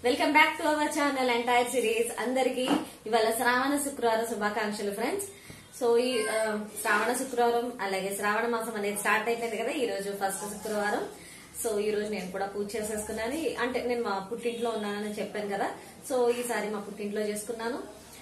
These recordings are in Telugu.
welcome back to our channel entire series అందరికి ఇవాళ శ్రావణ శుక్రవారం శుభాకాంక్షలు ఫ్రెండ్స్ సో ఈ ఆ, శ్రావణ శుక్రవారం అలాగే శ్రావణ మాసం అనేది స్టార్ట్ అయిపోయింది కదా ఈ రోజు ఫస్ట్ శుక్రవారం సో ఈ రోజు నేను కూడా పూజ చేసేసుకున్నాను అంటే నేను మా పుట్టింట్లో ఉన్నానని చెప్పాను కదా సో ఈసారి మా పుట్టింట్లో చేసుకున్నాను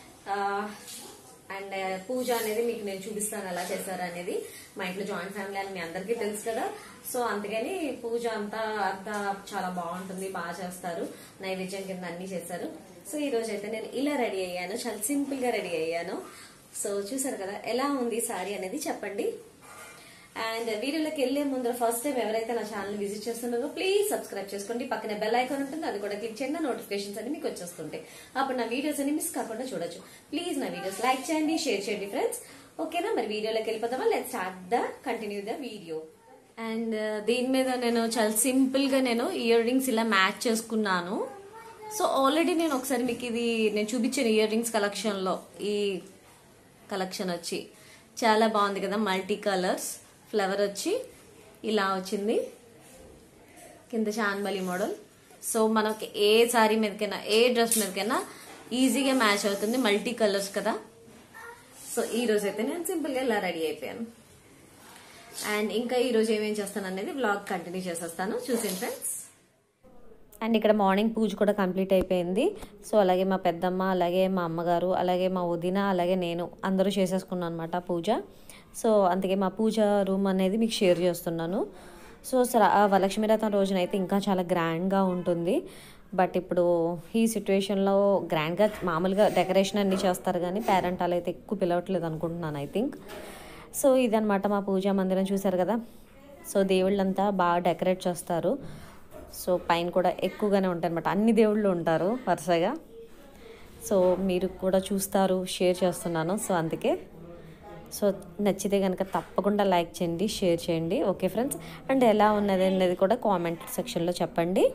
అండ్ పూజ అనేది మీకు నేను చూపిస్తాను ఎలా చేశారు అనేది మా ఇంట్లో జాయింట్ ఫ్యామిలీ అని మీ అందరికీ తెలుసు కదా సో అందుకని పూజ అంతా అంతా చాలా బాగుంటుంది బాగా చేస్తారు నైవేద్యం కింద అన్ని చేశారు సో ఈ రోజు అయితే నేను ఇలా రెడీ అయ్యాను చాలా సింపుల్ గా రెడీ అయ్యాను సో చూసారు కదా ఎలా ఉంది సారీ అనేది చెప్పండి అండ్ వీడియోలోకి వెళ్లే ముందర ఫస్ట్ టైం ఎవరైతే నా ఛానల్ విజిట్ చేస్తున్నారో ప్లీజ్ సబ్స్క్రైబ్ చేసుకోండి పక్కనే బెల్ ఐకాన్ ఉంటుంది అది కూడా క్లిక్ చేయండి నోటిఫికేషన్స్ అన్ని మీకు వచ్చేస్తుంటాయి అప్పుడు నా వీడియోస్ అన్ని మిస్ కాకుండా చూడొచ్చు ప్లీజ్ నా వీడియోస్ లైక్ చేయండి షేర్ చేయండి ఫ్రెండ్స్ ఓకేనా మరి వీడియోలోకి వెళ్ళిపోతామా let start the continue the video and దీని మీద నేను చాలా సింపుల్ గా నేను ఇయర్ రింగ్స్ ఇలా మ్యాచ్ చేసుకున్నాను సో ఆల్రెడీ నేను ఒకసారి మీకు ఇది నేను చూపించాను ఇయర్ రింగ్స్ కలెక్షన్ లో ఈ కలెక్షన్ వచ్చి చాలా బాగుంది కదా మల్టీ కలర్స్ ఫ్లవర్ వచ్చి ఇలా వచ్చింది కింద చాన్బలి మోడల్ సో మనకి ఏ సారీ మీదకైనా ఏ డ్రెస్ మీదకైనా ఈజీగా మ్యాచ్ అవుతుంది మల్టీ కలర్స్ కదా సో ఈ రోజు అయితే నేను సింపుల్ గా ఇలా రెడీ అయిపోయాను అండ్ ఇంకా ఈ రోజు ఏమేం చేస్తాను అనేది వ్లాగ్ కంటిన్యూ చేసేస్తాను చూసింది ఫ్రెండ్స్ అండ్ ఇక్కడ మార్నింగ్ పూజ కూడా కంప్లీట్ అయిపోయింది సో అలాగే మా పెద్దమ్మ అలాగే మా అమ్మగారు అలాగే మా వదిన అలాగే నేను అందరూ చేసేసుకున్నాను అనమాట పూజ సో అందుకే మా పూజ రూమ్ అనేది మీకు షేర్ చేస్తున్నాను సో సర వరలక్ష్మి రథం రోజునైతే ఇంకా చాలా గ్రాండ్గా ఉంటుంది బట్ ఇప్పుడు ఈ సిచ్యువేషన్లో గ్రాండ్గా మామూలుగా డెకరేషన్ అన్ని చేస్తారు కానీ పేరెంట్ అలా అయితే ఎక్కువ పిలవట్లేదు అనుకుంటున్నాను ఐ థింక్ సో ఇదనమాట మా పూజా మందిరం చూసారు కదా సో దేవుళ్ళంతా బాగా డెకరేట్ చేస్తారు సో పైన కూడా ఎక్కువగానే ఉంటాయి అనమాట అన్ని దేవుళ్ళు ఉంటారు వరుసగా సో మీరు కూడా చూస్తారు షేర్ చేస్తున్నాను సో అందుకే సో నచ్చితే కనుక తప్పకుండా లైక్ చేయండి షేర్ చేయండి ఓకే ఫ్రెండ్స్ అండ్ ఎలా ఉన్నది అనేది కూడా కామెంట్ సెక్షన్లో చెప్పండి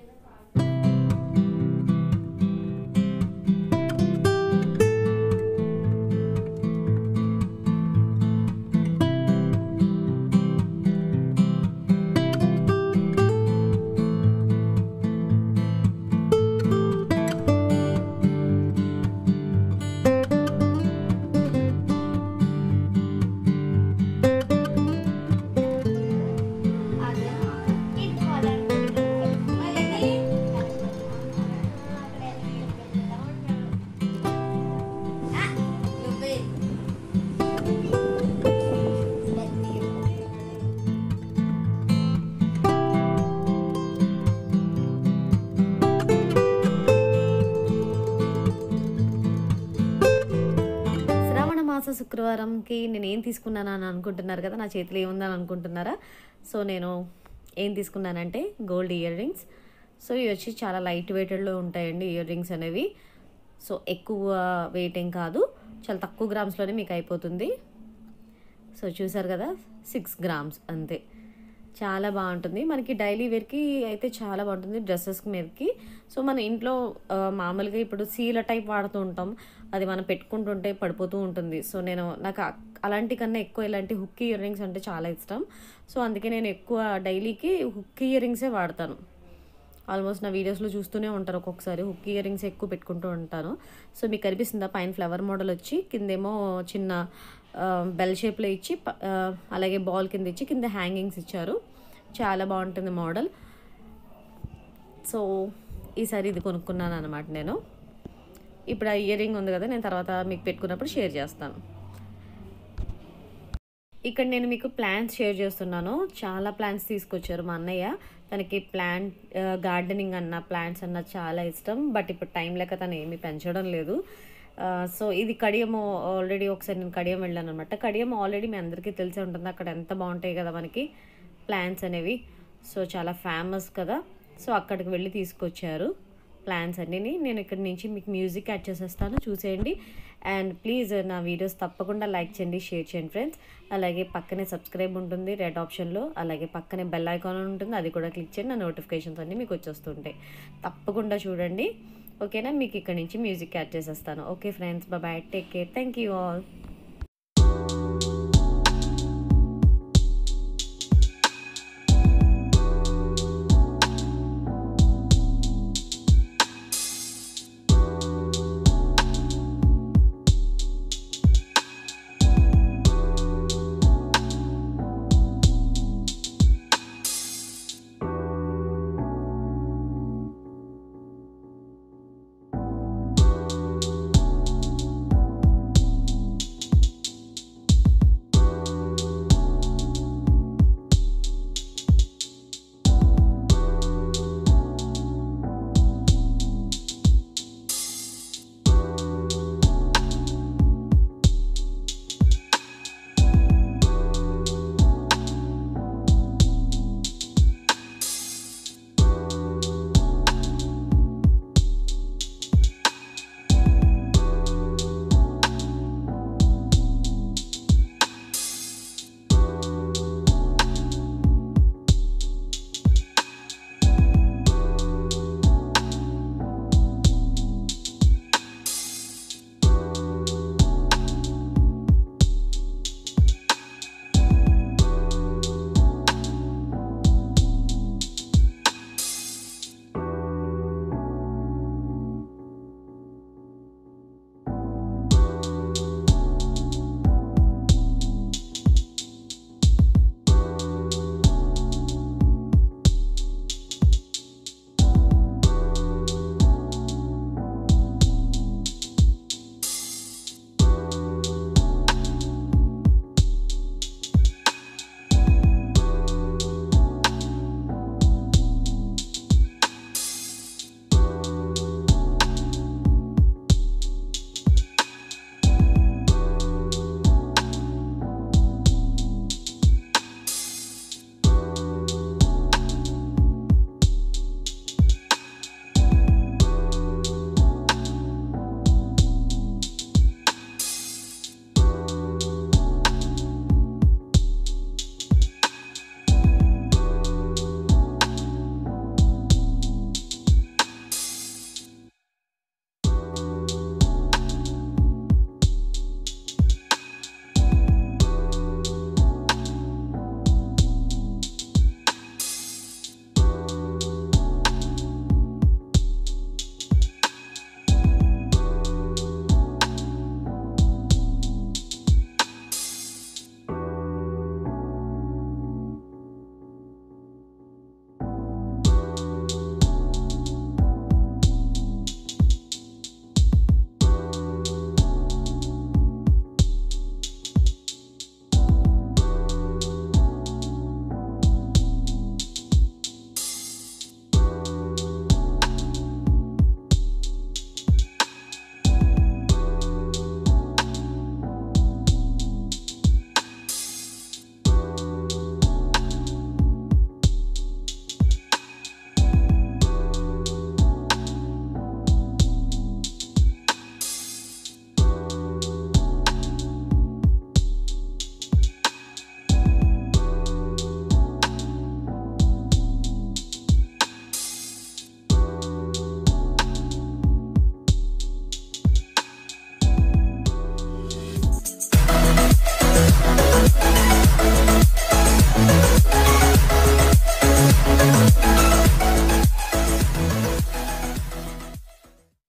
శ్రావణ మాస శుక్రవారంకి నేను ఏం తీసుకున్నాను అని అనుకుంటున్నారు కదా నా చేతిలో ఏముందని అనుకుంటున్నారా సో నేను ఏం తీసుకున్నానంటే గోల్డ్ ఇయర్ రింగ్స్ సో ఇవి వచ్చి చాలా లైట్ వెయిటెడ్లో ఉంటాయండి ఇయర్ రింగ్స్ అనేవి సో ఎక్కువ వెయిట్ ఏం కాదు చాలా తక్కువ గ్రామ్స్లోనే మీకు అయిపోతుంది సో చూసారు కదా సిక్స్ గ్రామ్స్ అంతే చాలా బాగుంటుంది మనకి డైలీ వేర్కి అయితే చాలా బాగుంటుంది డ్రెస్సెస్ మీదకి సో మన ఇంట్లో ఆ, మామూలుగా ఇప్పుడు సీల టైప్ వాడుతూ ఉంటాం అది మనం పెట్టుకుంటుంటే పడిపోతూ ఉంటుంది సో నేను నాకు అ- అలాంటి కన్నా ఎక్కువ ఇలాంటి హుక్ ఇయర్ రింగ్స్ అంటే చాలా ఇష్టం సో అందుకే నేను ఎక్కువ డైలీకి హుక్ ఇయర్ రింగ్సే వాడతాను ఆల్మోస్ట్ నా వీడియోస్లో చూస్తూనే ఉంటారు ఒక్కొక్కసారి హుక్ ఇయర్ రింగ్స్ ఎక్కువ పెట్టుకుంటూ ఉంటాను సో మీకు కనిపిస్తుందా పైన ఫ్లవర్ మోడల్ వచ్చి కిందేమో చిన్న బెల్ షేప్లో ఇచ్చి ప- ఆ, అలాగే బాల్ కింద ఇచ్చి కింద హ్యాంగింగ్స్ ఇచ్చారు చాలా బాగుంటుంది మోడల్ సో ఈసారి ఇది కొనుక్కున్నాను అనమాట నేను ఇప్పుడు ఆ ఇయర్ రింగ్ ఉంది కదా నేను తర్వాత మీకు పెట్టుకున్నప్పుడు షేర్ చేస్తాను ఇక్కడ నేను మీకు ప్లాంట్స్ షేర్ చేస్తున్నాను చాలా ప్లాంట్స్ తీసుకొచ్చారు మా అన్నయ్య తనకి ప్లాంట్ గార్డెనింగ్ అన్న ప్లాంట్స్ అన్న చాలా ఇష్టం బట్ ఇప్పుడు టైం లేక తను ఏమీ పెంచడం లేదు ఆ, సో ఇది కడియం ఆల్రెడీ ఒకసారి నేను కడియం వెళ్ళాను అనమాట కడియం ఆల్రెడీ మీ అందరికీ తెలిసే ఉంటుంది అక్కడ ఎంత బాగుంటాయి కదా మనకి ప్లాంట్స్ అనేవి సో చాలా ఫేమస్ కదా సో అక్కడికి వెళ్ళి తీసుకొచ్చారు ప్లాన్స్ అన్నీ నేను ఇక్కడ నుంచి మీకు మ్యూజిక్ యాడ్ చేసేస్తాను చూసేయండి అండ్ ప్లీజ్ నా వీడియోస్ తప్పకుండా లైక్ చేయండి షేర్ చేయండి ఫ్రెండ్స్ అలాగే పక్కనే సబ్స్క్రైబ్ ఉంటుంది రెడ్ ఆప్షన్లో అలాగే పక్కనే బెల్ ఐకాన్ ఉంటుంది అది కూడా క్లిక్ చేయండి నా నోటిఫికేషన్స్ అన్నీ మీకు వచ్చేస్తుంటాయి తప్పకుండా చూడండి ఓకేనా మీకు ఇక్కడ నుంచి మ్యూజిక్ యాడ్ చేసేస్తాను okay friends bye take care thank you all